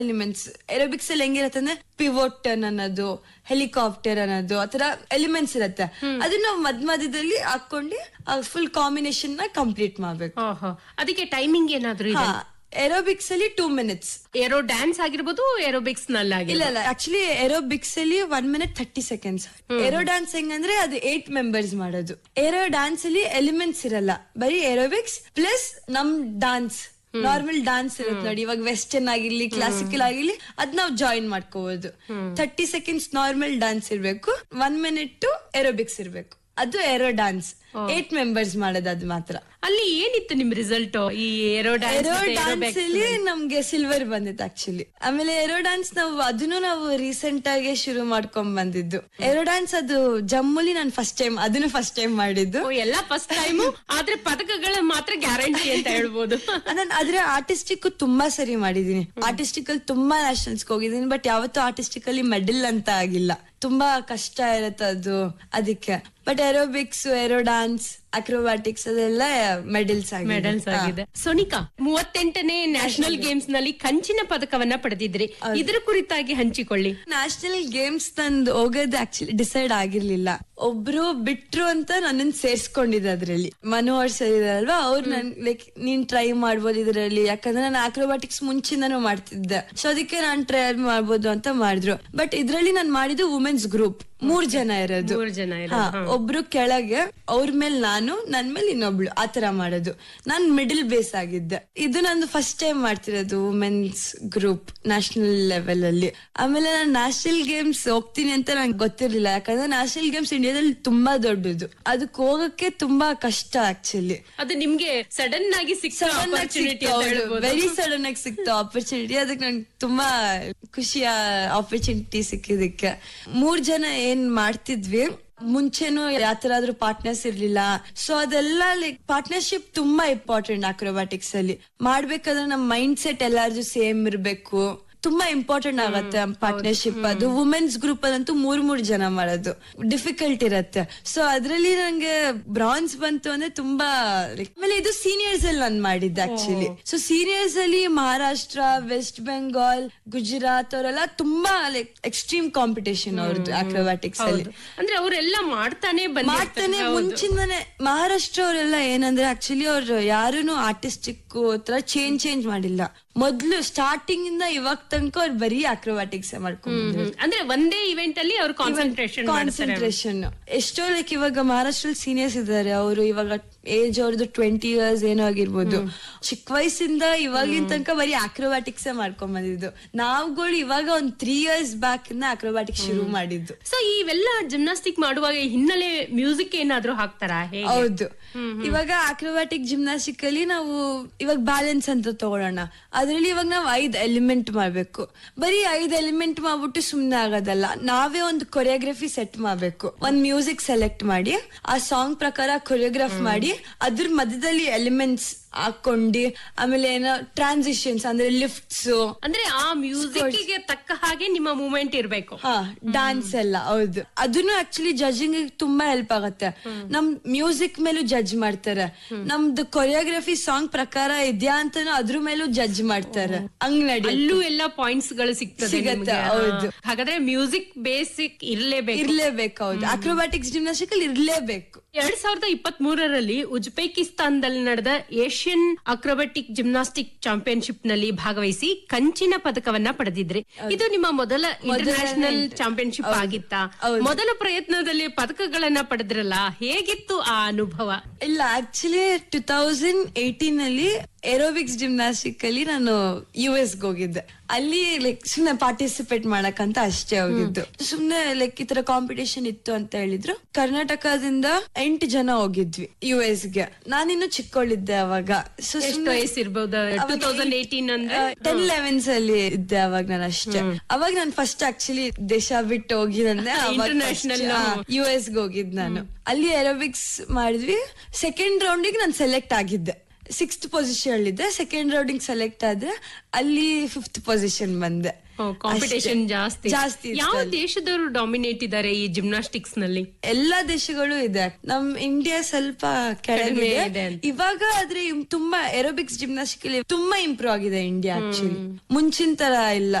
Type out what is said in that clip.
Elements aerobics ಅಲ್ಲಿ ಹೆಂಗಿರತ್ತೆ ಅಂದ್ರೆ pivot turn ಅನ್ನೋದು ಹೆಲಿಕಾಪ್ಟರ್ ಅನ್ನೋದು ಆತರ ಎಲಿಮೆಂಟ್ಸ್ ಇರತ್ತೆ ಅದನ್ನ ನಾವು ಮಧ್ಯ ಮಧ್ಯದಲ್ಲಿ ಹಾಕೊಂಡು ಫುಲ್ ಕಾಂಬಿನೇಷನ್ ನ ಕಂಪ್ಲೀಟ್ ಮಾಡ್ಬೇಕು ಓಹೋ ಅದಕ್ಕೆ ಟೈಮಿಂಗ್ ಏನಾದ್ರು ಇದೆ ಏರೋಬಿಕ್ಸ್ ಅಲ್ಲಿ ಟೂ ಮಿನಿಟ್ಸ್ ಏರೋ ಡ್ಯಾನ್ಸ್ ಆಗಿರ್ಬೋದು ಏರೋಬಿಕ್ಸ್ ನಲ್ಲಿ ಇಲ್ಲ ಇಲ್ಲ ಆಕ್ಚುಲಿ ಏರೋಬಿಕ್ಸ್ ಅಲ್ಲಿ one minute thirty seconds aero dance ಹೆಂಗಂದ್ರೆ ಅದು ಏಟ್ ಮೆಂಬರ್ಸ್ ಮಾಡೋದು ಏರೋ ಡ್ಯಾನ್ಸ್ ಅಲ್ಲಿ ಎಲಿಮೆಂಟ್ಸ್ ಇರಲ್ಲ ಬರೀ ಏರೋಬಿಕ್ಸ್ ಪ್ಲಸ್ ನಮ್ ಡಾನ್ಸ್ ನಾರ್ಮಲ್ ಡಾನ್ಸ್ ಇರುತ್ತೆ ನೋಡಿ ಇವಾಗ ವೆಸ್ಟರ್ನ್ ಆಗಿರ್ಲಿ ಕ್ಲಾಸಿಕಲ್ ಆಗಿರ್ಲಿ ಅದ್ ನಾವು ಜಾಯಿನ್ ಮಾಡ್ಕೋಬಹುದು ಥರ್ಟಿ ಸೆಕೆಂಡ್ಸ್ ನಾರ್ಮಲ್ ಡಾನ್ಸ್ ಇರ್ಬೇಕು ಒನ್ ಮಿನಿಟ್ ಏರೋಬಿಕ್ಸ್ ಇರ್ಬೇಕು ಅದು ಏರೋ ಡಾನ್ಸ್ ಏಟ್ ಮೆಂಬರ್ಸ್ ಮಾಡೋದು ಅದು ಮಾತ್ರ ಅಲ್ಲಿ ಏನಿತ್ತು ನಿಮ್ ರಿಸಲ್ಟ್ ಈ ಏರೋ ಏರೋ ಡ್ಯಾನ್ಸ್ ಡಾನ್ಸ್ ಅಲ್ಲಿ ನಮ್ಗೆ ಸಿಲ್ವರ್ ಬಂದಿತ್ತು ಆಕ್ಚುಲಿ ಆಮೇಲೆ ಏರೋ ಡಾನ್ಸ್ ನಾವು ಅದನ್ನು ನಾವು ರೀಸೆಂಟ್ ಆಗಿ ಶುರು ಮಾಡ್ಕೊಂಡ್ ಬಂದಿದ್ದು ಏರೋ ಡಾನ್ಸ್ ಅದು ಜಮ್ಮುಲಿ ನಾನು ಫಸ್ಟ್ ಟೈಮ್ ಅದನ್ನು ಫಸ್ಟ್ ಟೈಮ್ ಮಾಡಿದ್ದು ಎಲ್ಲ ಫಸ್ಟ್ ಟೈಮ್ ಆದ್ರೆ ಪದಕಗಳ ಮಾತ್ರ ಗ್ಯಾರಂಟಿ ಅಂತ ಹೇಳ್ಬೋದು ನಾನು ಆದ್ರೆ ಆರ್ಟಿಸ್ಟಿಕ್ ತುಂಬಾ ಸರಿ ಮಾಡಿದೀನಿ ಆರ್ಟಿಸ್ಟಿಕ್ ಅಲ್ಲಿ ತುಂಬಾ ನ್ಯಾಷನಲ್ಸ್ ಹೋಗಿದ್ದೀನಿ ಬಟ್ ಯಾವತ್ತೂ ಆರ್ಟಿಸ್ಟಿಕ್ ಅಲ್ಲಿ ಮೆಡಲ್ ಅಂತ ಆಗಿಲ್ಲ ತುಂಬಾ ಕಷ್ಟ ಇರತ್ತೆ ಅದು ಅದಕ್ಕೆ but aerobics aero dance acrobatics ಅದೆಲ್ಲ ಮೆಡಲ್ಸ್ ಆಗಿದೆ ಮೆಡಲ್ಸ್ ಆಗಿದೆ ಸೋನಿಕಾ ಮೂವತ್ತೆಂಟನೇ ನ್ಯಾಷನಲ್ ಗೇಮ್ಸ್ ನಲ್ಲಿ ಕಂಚಿನ ಪದಕವನ್ನ ಪಡೆದಿದ್ರಿ ಇದ್ರ ಕುರಿತಾಗಿ ಹಂಚಿಕೊಳ್ಳಿ ನ್ಯಾಷನಲ್ ಗೇಮ್ಸ್ ನಂದು ಹೋಗೋದು ಆಕ್ಚುಲಿ ಡಿಸೈಡ್ ಆಗಿರ್ಲಿಲ್ಲ ಒಬ್ರು ಬಿಟ್ರು ಅಂತ ನನ್ನನ್ ಸೇರ್ಸ್ಕೊಂಡಿದ್ದೆ ಅದ್ರಲ್ಲಿ ಮನೋಹರ್ ಸರ್ ಇದಾರಲ್ವಾ ಅವ್ರು ನನ್ ಲೈಕ್ ನೀನ್ ಟ್ರೈ ಮಾಡ್ಬೋದು ಇದ್ರಲ್ಲಿ ಯಾಕಂದ್ರೆ ನಾನು ಆಕ್ರೋಬ್ಯಾಟಿಕ್ಸ್ ಮುಂಚಿಂದನೂ ಮಾಡ್ತಿದ್ದೆ ಸೊ ಅದಕ್ಕೆ ನಾನ್ ಟ್ರೈ ಮಾಡ್ಬೋದು ಅಂತ ಮಾಡಿದ್ರು ಬಟ್ ಇದ್ರಲ್ಲಿ ನಾನು ಮಾಡಿದ್ದು ವುಮೆನ್ಸ್ ಗ್ರೂಪ್ ಮೂರ್ ಜನ ಇರೋದು ಮೂರ್ ಜನ ಇರೋದು, ಹಾ, ಒಬ್ರು ಕೆಳಗೆ ಅವ್ರ ಮೇಲೆ ನಾನು ನನ್ ಮೇಲೆ ಇನ್ನೊಬ್ಳು ಆತರ ಮಾಡೋದು ನಾನ್ ಮಿಡಲ್ ಬೇಸ್ ಆಗಿದ್ದೆ ಇದು ನಂದು ಫಸ್ಟ್ ಟೈಮ್ ಮಾಡ್ತಿರೋದು ವುಮೆನ್ಸ್ ಗ್ರೂಪ್ ನ್ಯಾಷನಲ್ ಲೆವೆಲ್ ಅಲ್ಲಿ ಆಮೇಲೆ ನಾನು ನ್ಯಾಷನಲ್ ಗೇಮ್ಸ್ ಹೋಗ್ತೀನಿ ಅಂತ ನಂಗೆ ಗೊತ್ತಿರ್ಲಿಲ್ಲ ಯಾಕಂದ್ರೆ ನ್ಯಾಷನಲ್ ಗೇಮ್ಸ್ ಇಂಡಿಯಾದಲ್ಲಿ ತುಂಬಾ ದೊಡ್ಡದು ಅದಕ್ಕೆ ಹೋಗಕ್ಕೆ ತುಂಬಾ ಕಷ್ಟ ಆಕ್ಚುಲಿ ಅದು ನಿಮ್ಗೆ ಸಡನ್ ಆಗಿ ಸಿಕ್ಕ ಆಪರ್ಚುನಿಟಿ ಅಂತ ಹೇಳ್ಬೋದು ವೆರಿ ಸಡನ್ ಆಗಿ ಸಿಕ್ತು ಆಪರ್ಚುನಿಟಿ ಅದಕ್ಕೆ ನಂಗೆ ತುಂಬಾ ಖುಷಿಯ ಆಪರ್ಚುನಿಟಿ ಸಿಕ್ಕಿದಕ್ಕೆ ಮೂರ್ ಜನ ಏನ್ ಮಾಡ್ತಿದ್ವಿ ಮುಂಚೆನೂ ಯಾತರಾದ್ರೂ ಪಾರ್ಟ್ನರ್ಸ್ ಇರ್ಲಿಲ್ಲ ಸೊ ಅದೆಲ್ಲ ಲೈಕ್ ಪಾರ್ಟ್ನರ್ಶಿಪ್ ತುಂಬಾ ಇಂಪಾರ್ಟೆಂಟ್ ಅಕ್ರೋಬ್ಯಾಟಿಕ್ಸ್ ಅಲ್ಲಿ ಮಾಡ್ಬೇಕಾದ್ರೆ ನಮ್ ಮೈಂಡ್ ಸೆಟ್ ಎಲ್ಲಾರ್ದು ಸೇಮ್ ಇರ್ಬೇಕು ತುಂಬಾ ಇಂಪಾರ್ಟೆಂಟ್ ಆಗತ್ತೆ ಪಾರ್ಟ್ನರ್ಶಿಪ್ ಅದು ವುಮೆನ್ಸ್ ಗ್ರೂಪ್ ಅಲ್ಲಂತೂ ಮೂರ್ ಮೂರ್ ಜನ ಮಾಡೋದು ಡಿಫಿಕಲ್ಟ್ ಇರತ್ತೆ ಸೊ ಅದ್ರಲ್ಲಿ ನಂಗೆ ಬ್ರಾನ್ಸ್ ಬಂತು ಅಂದ್ರೆ ತುಂಬಾ like- ಆಮೇಲೆ ಇದು ಸೀನಿಯರ್ಸ್ ಅಲ್ಲಿ ನಾನು ಮಾಡಿದ್ದೆ ಆಕ್ಚುಲಿ ಸೊ ಸೀನಿಯರ್ಸ್ ಅಲ್ಲಿ ಮಹಾರಾಷ್ಟ್ರ ವೆಸ್ಟ್ ಬೆಂಗಾಲ್ ಗುಜರಾತ್ ಅವರೆಲ್ಲ ತುಂಬಾ ಲೈಕ್ ಎಕ್ಸ್ಟ್ರೀಮ್ ಕಾಂಪಿಟೇಷನ್ ಅವ್ರದ್ದು ಅಕ್ರೋಬ್ಯಾಟಿಕ್ಸ್ ಅಲ್ಲಿ ಅಂದ್ರೆ ಅವರೆಲ್ಲ ಮಾಡ್ತಾನೆ ಮಾಡ್ತಾನೆ ಬಂದಿರ್ತಾರೆ ಮುಂಚಿಂದಾನೆ ಮಹಾರಾಷ್ಟ್ರ ಅವರೆಲ್ಲ ಏನಂದ್ರೆ ಆಕ್ಚುಲಿ ಅವ್ರು ಯಾರೂನು ಆರ್ಟಿಸ್ಟಿಕ್ ತರ ಚೇಂಜ್ ಚೇಂಜ್ ಮಾಡಿಲ್ಲ ಮೊದ್ಲು ಸ್ಟಾರ್ಟಿಂಗ್ ಇಂದ ಇವಾಗ ತನಕ ಅವ್ರು ಬರೀ ಅಕ್ರೋಬ್ಯಾಟಿಕ್ಸ್ ಮಾಡ್ಕೊಂಡು ಹ್ಮ್. ಅಂದ್ರೆ ಒಂದೇ ಇವೆಂಟ್ ಅಲ್ಲಿ ಅವ್ರು ಕಾನ್ಸಂಟ್ರೇಷನ್ ಕಾನ್ಸಂಟ್ರೇಷನ್ ಎಷ್ಟೋ ಲೈಕ್ ಇವಾಗ ಮಹಾರಾಷ್ಟ್ರ ಸೀನಿಯರ್ಸ್ ಇದ್ದಾರೆ ಅವರು ಇವಾಗ ಏಜ್ ಅವ್ರದ್ದು ಟ್ವೆಂಟಿ ಇಯರ್ಸ್ ಏನೋ ಆಗಿರ್ಬೋದು ಚಿಕ್ಕ ವಯಸ್ಸಿಂದ ಇವಾಗಿನ ತನಕ ಬರೀ ಅಕ್ರೋಬ್ಯಾಟಿಕ್ಸ್ ಮಾಡ್ಕೊಂಡ್ ಬಂದಿದ್ದು ನಾವುಗಳು ಇವಾಗ ಒಂದ್ ತ್ರೀ ಇಯರ್ಸ್ ಬ್ಯಾಕ್ ಇಂದ ಅಕ್ರೋಬ್ಯಾಟಿಕ್ಸ್ ಶುರು ಮಾಡಿದ್ದು ಸೊ ಇವೆಲ್ಲ ಜಿಮ್ನಾಸ್ಟಿಕ್ ಮಾಡುವಾಗ ಹಿನ್ನೆಲೆ ಮ್ಯೂಸಿಕ್ ಏನಾದ್ರೂ ಹಾಕ್ತಾರಾ ಹೇಗೆ ಹೌದು ಇವಾಗ ಅಕ್ರೋಬ್ಯಾಟಿಕ್ ಜಿಮ್ನಾಸ್ಟಿಕ್ ಅಲ್ಲಿ ನಾವು ಇವಾಗ ಬ್ಯಾಲೆನ್ಸ್ ಅಂತ ತಗೊಳ್ಳೋಣ ಅದ್ರಲ್ಲಿ ಇವಾಗ ನಾವು ಐದ್ ಎಲಿಮೆಂಟ್ ಮಾಡ್ಬೇಕು ಬರೀ ಐದ್ ಎಲಿಮೆಂಟ್ ಮಾಡ್ಬಿಟ್ಟು ಸುಮ್ನೆ ಆಗೋದಲ್ಲ ನಾವೇ ಒಂದು ಕೊರಿಯೋಗ್ರಫಿ ಸೆಟ್ ಮಾಡ್ಬೇಕು ಒಂದ್ ಮ್ಯೂಸಿಕ್ ಸೆಲೆಕ್ಟ್ ಮಾಡಿ ಆ ಸಾಂಗ್ ಪ್ರಕಾರ ಕೊರಿಯೋಗ್ರಾಫ್ ಮಾಡಿ ಅದ್ರ ಮಧ್ಯದಲ್ಲಿ ಎಲಿಮೆಂಟ್ಸ್ ಹಾಕೊಂಡು ಆಮೇಲೆ ಏನೋ ಟ್ರಾನ್ಸಿಷನ್ಸ್ ಅಂದ್ರೆ ಲಿಫ್ಟ್ಸ್ ಅಂದ್ರೆ ಆ ಮ್ಯೂಸಿಕ್ ಗೆ ತಕ್ಕ ಹಾಗೆ ನಿಮ್ಮ ಮೂಮೆಂಟ್ ಇರ್ಬೇಕು ಹಾ ಡಾನ್ಸ್ ಎಲ್ಲ ಹೌದು ಅದನ್ನು ಆಕ್ಚುಲಿ ಜಡ್ಜಿಂಗ್ ತುಂಬಾ ಹೆಲ್ಪ್ ಆಗತ್ತೆ ನಮ್ ಮ್ಯೂಸಿಕ್ ಮೇಲೂ ಜಡ್ಜ್ ಮಾಡ್ತಾರೆ ನಮ್ದು ಕೊರಿಯೋಗ್ರಫಿ ಸಾಂಗ್ ಪ್ರಕಾರ ಇದ್ಯಾ ಅಂತಾನು ಅದ್ರ ಮೇಲೂ ಜಡ್ಜ್ ಮಾಡ್ತಾರೆ ಹಂಗ್ ನಡಿ ಅಲ್ಲೂ ಎಲ್ಲ ಪಾಯಿಂಟ್ಸ್ ಗಳು ಸಿಗ್ತದೆ ಸಿಗತ್ತೆ, ನಿಮ್ಗೆ. ಹೌದು. ಹಾ. ಹಾಗಾದ್ರೆ ಮ್ಯೂಸಿಕ್ ಬೇಸಿಕ್ ಇರ್ಲೇಬೇಕು ಇರ್ಲೇಬೇಕು ಹೌದು ಅಕ್ರೋಬ್ಯಾಟಿಕ್ಸ್ ಜಿಮ್ನಾಸ್ಟಿಕ್ ಅಲ್ಲಿ ಇರ್ಲೇಬೇಕು ಎರಡ್ ಸಾವಿರದ ಇಪ್ಪತ್ತ್ ಮೂರರಲ್ಲಿ ಉಜ್ಬೇಕಿಸ್ತಾನದಲ್ಲಿ ನಡೆದ ಏಷ್ಯನ್ ಅಕ್ರೋಬಾಟಿಕ್ ಜಿಮ್ನಾಸ್ಟಿಕ್ ಚಾಂಪಿಯನ್ಶಿಪ್ ನಲ್ಲಿ ಭಾಗವಹಿಸಿ ಕಂಚಿನ ಪದಕವನ್ನ ಪಡೆದಿದ್ರಿ ಇದು ನಿಮ್ಮ ಮೊದಲ ಇಂಟರ್ನ್ಯಾಷನಲ್ ಚಾಂಪಿಯನ್ಶಿಪ್ ಆಗಿತ್ತಾ ಮೊದಲ ಪ್ರಯತ್ನದಲ್ಲಿ ಪದಕಗಳನ್ನ ಪಡೆದ್ರಲ್ಲ ಹೇಗಿತ್ತು ಆ ಅನುಭವ ಇಲ್ಲ ಆಕ್ಚುಲಿ ಟೂ ತೌಸಂಡ್ ಏಯ್ಟೀನ್ ಅಲ್ಲಿ ಏರೋಬಿಕ್ಸ್ ಜಿಮ್ನಾಸ್ಟಿಕ್ ಅಲ್ಲಿ ನಾನು ಯು ಎಸ್ ಹೋಗಿದ್ದೆ ಅಲ್ಲಿ ಲೈಕ್ ಸುಮ್ನೆ ಪಾರ್ಟಿಸಿಪೇಟ್ ಮಾಡಕ್ಕಂತ ಅಷ್ಟೇ ಹೋಗಿದ್ದು ಸುಮ್ನೆ ಲೈಕ್ ಈ ತರ ಕಾಂಪಿಟೇಷನ್ ಇತ್ತು ಅಂತ ಹೇಳಿದ್ರು ಕರ್ನಾಟಕದಿಂದ ಎಂಟು ಜನ ಹೋಗಿದ್ವಿ ಯು ಎಸ್ ಗೆ ನಾನಿನ್ನು ಚಿಕ್ಕವಳಿದ್ದೆ ಅವಾಗ ಸೊ ಎಷ್ಟು ವಯಸ್ಸಿರ್ಬೋದು ಟೂ ತೌಸಂಡ್ ಏಟೀನ್ ಅಂದ್ರೆ ಟೆನ್ ಲೆವೆನ್ಸ್ ಅಲ್ಲಿ ಇದ್ದೆ ಅವಾಗ ನಾನು ಅಷ್ಟೇ ಅವಾಗ ನಾನು ಫಸ್ಟ್ ಆಕ್ಚುಲಿ ದೇಶ ಬಿಟ್ಟು ಹೋಗಿದಂದ್ರೆ International. ಯು ಎಸ್ ಹೋಗಿದ್ ನಾನು ಅಲ್ಲಿ ಏರೋಬಿಕ್ಸ್ ಮಾಡಿದ್ವಿ ಸೆಕೆಂಡ್ ರೌಂಡಿಗೆ ನಾನು ಸೆಲೆಕ್ಟ್ ಆಗಿದ್ದೆ ಸಿಕ್ಸ್ತ್ ಪೊಸಿಷನ್ ಇದ್ದೆ ಸೆಕೆಂಡ್ ರೌಂಡಿಂಗ್ ಸೆಲೆಕ್ಟ್ ಆದ್ರೆ ಅಲ್ಲಿ ಫಿಫ್ತ್ ಪೊಸಿಷನ್ ಬಂದೆ ಕಾಂಪಿಟೇಷನ್ ಅಷ್ಟೇ. ಜಾಸ್ತಿ ಜಾಸ್ತಿ ಇತ್ತು ಯಾವ ಅಲ್ಲಿ. ದೇಶದವರು ಡಾಮಿನೇಟ್ ಇದ್ದಾರೆ ಈ ಜಿಮ್ನಾಸ್ಟಿಕ್ಸ್ ನಲ್ಲಿ ಎಲ್ಲಾ ದೇಶಗಳು ಇದೆ ನಮ್ ಇಂಡಿಯಾ ಸ್ವಲ್ಪ ಕಡಿಮೆ ಕೆಳಗಿದೆ ಇದೆ ಅಂತ. ಇವಾಗ ಆದ್ರೆ ಇಮ್- ತುಂಬಾ ಏರೋಬಿಕ್ಸ್ ಜಿಮ್ನಾಸ್ಟಿಕ್ ತುಂಬಾ ಇಂಪ್ರೂವ್ ಆಗಿದೆ ಇಂಡಿಯಾ ಆಕ್ಚುಲಿ ಮುಂಚಿನ ತರ ಇಲ್ಲ